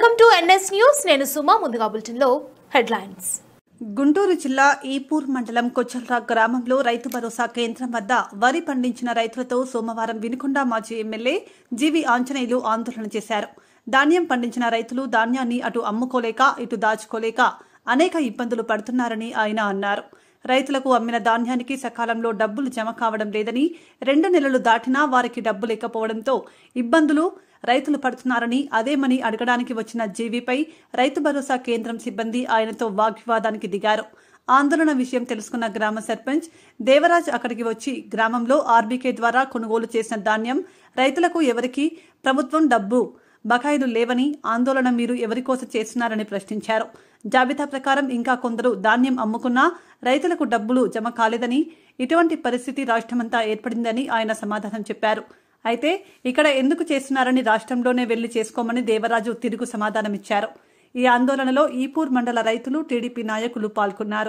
Welcome to NS news నేను సుమా ముందుగా బులెటిన్లో హెడ్లైన్స్ గుంటూరు జిల్లా ఈపూర్ మండలం కొచ్చల్రా గ్రామంలో రైతు భరోసా కేంద్రం వద్ద వరి పండించిన రైతులతో సోమవారం వినుకొండ మాజీ ఎమ్మెల్యే జీవి ఆంజనేయులు ఆందోళన చేశారు ధాన్యం పండించిన రైతులు ధాన్యాన్ని అటు అమ్ముకోలేక ఇటు దాచుకోలేక అనేక ఇబ్బందులు పడుతున్నారని ఆయన అన్నారు రైతులకు అమ్మిన ధాన్యానికి సకాలంలో డబ్బులు జమ కావడం లేదని రెండు నెలలు దాటినా వారికి డబ్బు లేకపోవడంతో ఇబ్బందులు రైతులు పడుతున్నారని అదేమని అడగడానికి వచ్చిన జీవీపై రైతు భరోసా కేంద్రం సిబ్బంది ఆయనతో వాగ్వివాదానికి దిగారు ఆందోళన విషయం తెలుసుకున్న గ్రామ సర్పంచ్ దేవరాజ్ అక్కడికి వచ్చి గ్రామంలో ఆర్బీకే ద్వారా కొనుగోలు చేసిన ధాన్యం రైతులకు ఎవరికి ప్రభుత్వం డబ్బు బకాయిలు లేవని ఆందోళన మీరు ఎవరి కోసం చేస్తున్నారని ప్రశ్నించారు జాబితా ప్రకారం ఇంకా కొందరు ధాన్యం అమ్ముకున్నా రైతులకు డబ్బులు జమ కాలేదని ఇటువంటి పరిస్థితి రాష్ట్రమంతా ఏర్పడిందని ఆయన సమాధానం చెప్పారు అయితే ఇక్కడ ఎందుకు చేస్తున్నారని రాష్ట్రంలోనే వెళ్లి చేసుకోమని దేవరాజు తిరుగు సమాధానమిచ్చారు ఈ ఆందోళనలో ఈపూర్ మండల రైతులు టీడీపీ నాయకులు పాల్గొన్నారు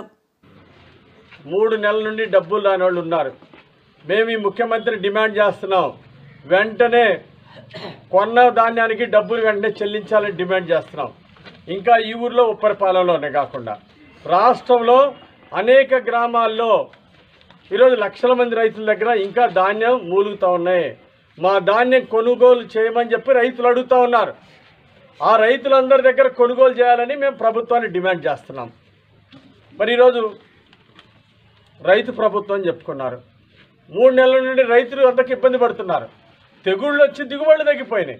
మూడు నెలల నుండి డబ్బులు రాని వాళ్ళు ఉన్నారు మేము ఈ ముఖ్యమంత్రి డిమాండ్ చేస్తున్నాం వెంటనే కొన్న ధాన్యానికి డబ్బులు వెంటనే చెల్లించాలని డిమాండ్ చేస్తున్నాం ఇంకా ఈ ఊర్లో ఉప్పరిపాలెంలోనే కాకుండా రాష్ట్రంలో అనేక గ్రామాల్లో ఈరోజు లక్షల మంది రైతుల దగ్గర ఇంకా ధాన్యం మూలుగుతూ ఉన్నాయి మా ధాన్యం కొనుగోలు చేయమని చెప్పి రైతులు అడుగుతూ ఉన్నారు ఆ రైతులందరి దగ్గర కొనుగోలు చేయాలని మేము ప్రభుత్వాన్ని డిమాండ్ చేస్తున్నాం మరి ఈరోజు రైతు ప్రభుత్వం అని చెప్పుకున్నారు మూడు నెలల నుండి రైతులు అంతకు ఇబ్బంది పడుతున్నారు తెగుళ్ళు వచ్చి దిగుబడులు తగ్గిపోయినాయి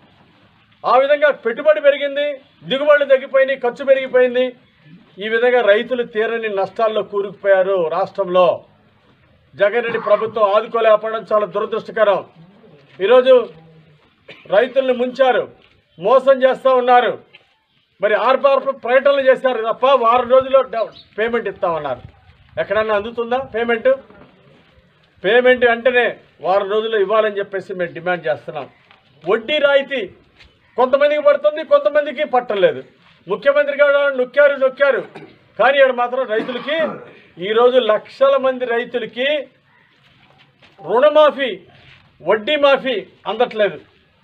ఆ విధంగా పెట్టుబడి పెరిగింది దిగుబడులు తగ్గిపోయినాయి ఖర్చు పెరిగిపోయింది ఈ విధంగా రైతులు తీరని నష్టాల్లో కూరుకుపోయారు రాష్ట్రంలో జగన్ రెడ్డి ప్రభుత్వం ఆదుకోలేకపోవడం చాలా దురదృష్టకరం ఈరోజు రైతుల్ని ముంచారు మోసం చేస్తూ ఉన్నారు మరి ఆర్పార్పు ప్రకటనలు చేశారు తప్ప వారం రోజుల్లో డ- పేమెంట్ ఇస్తామన్నారు ఎక్కడన్నా అందుతుందా పేమెంట్ పేమెంట్ వెంటనే వారం రోజుల్లో ఇవ్వాలని చెప్పేసి మేము డిమాండ్ చేస్తున్నాం వడ్డీ రాయితీ కొంతమందికి పడుతుంది కొంతమందికి పట్టలేదు ముఖ్యమంత్రి గారు నొక్కారు నొక్కారు కానీ ఇక్కడ మాత్రం రైతులకి ఈరోజు లక్షల మంది రైతులకి రుణమాఫీ వడ్డీ మాఫీ అందట్లేదు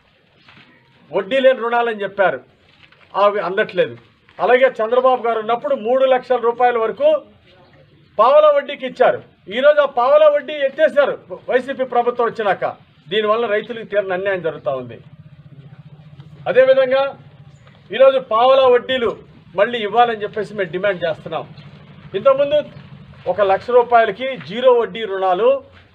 వడ్డీ లేని రుణాలని చెప్పారు అవి అందట్లేదు అలాగే చంద్రబాబు గారు ఉన్నప్పుడు మూడు లక్షల రూపాయల వరకు పావలా వడ్డీకి ఇచ్చారు ఈరోజు ఆ పావలా వడ్డీ ఎత్తేసారు వైసీపీ ప్రభుత్వం వచ్చినాక దీనివల్ల రైతులకు తీరని అన్యాయం జరుగుతూ ఉంది అదేవిధంగా ఈరోజు పావలా వడ్డీలు మళ్ళీ ఇవ్వాలని చెప్పేసి మేము డిమాండ్ చేస్తున్నాం ఇంతకుముందు ఒక లక్ష రూపాయలకి జీరో వడ్డీ రుణాలు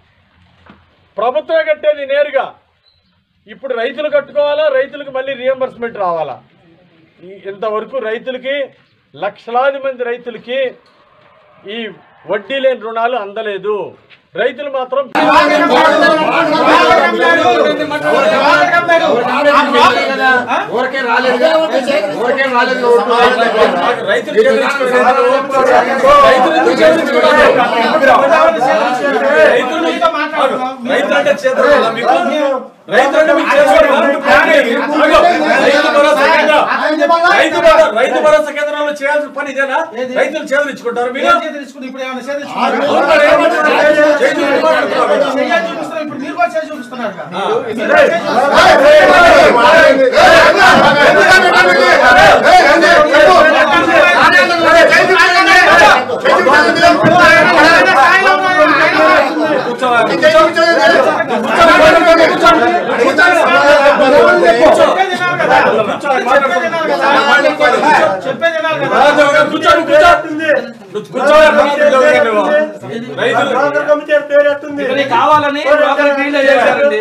ప్రభుత్వమే కట్టేది నేరుగా ఇప్పుడు రైతులు కట్టుకోవాలా రైతులకు మళ్ళీ రియంబర్స్మెంట్ రావాలా ఈ- ఇంతవరకు రైతులకి లక్షలాది మంది రైతులకి ఈ వడ్డీ లేని రుణాలు అందలేదు రైతులు మాత్రం ఊరికే రాలేదు ఊరికే రాలేదు రైతులు చేదరించుకున్నారు. రైతులు ఎందుకు చేదరించుకున్నారు? రైతులు రైతులు అంటే చేదరాలా మీకు రైతులు అంటే మీకు చేదరాలా? అదిగో, రైతు భరోసా కేంద్రం. రైతు భరోసా రైతు భరోసా కేంద్రంలో చేయాల్సిన పని ఇదేనా రైతులు చేదరించుకుంటారు మీరు అవును మరి ఏమంటున్నారు? చేదరించుకుంటున్నారు. కూర్చోండి కూర్చోండి కూర్చోండి రైతులు కావాలని బ్రోకర్ డీల్ చేశారండి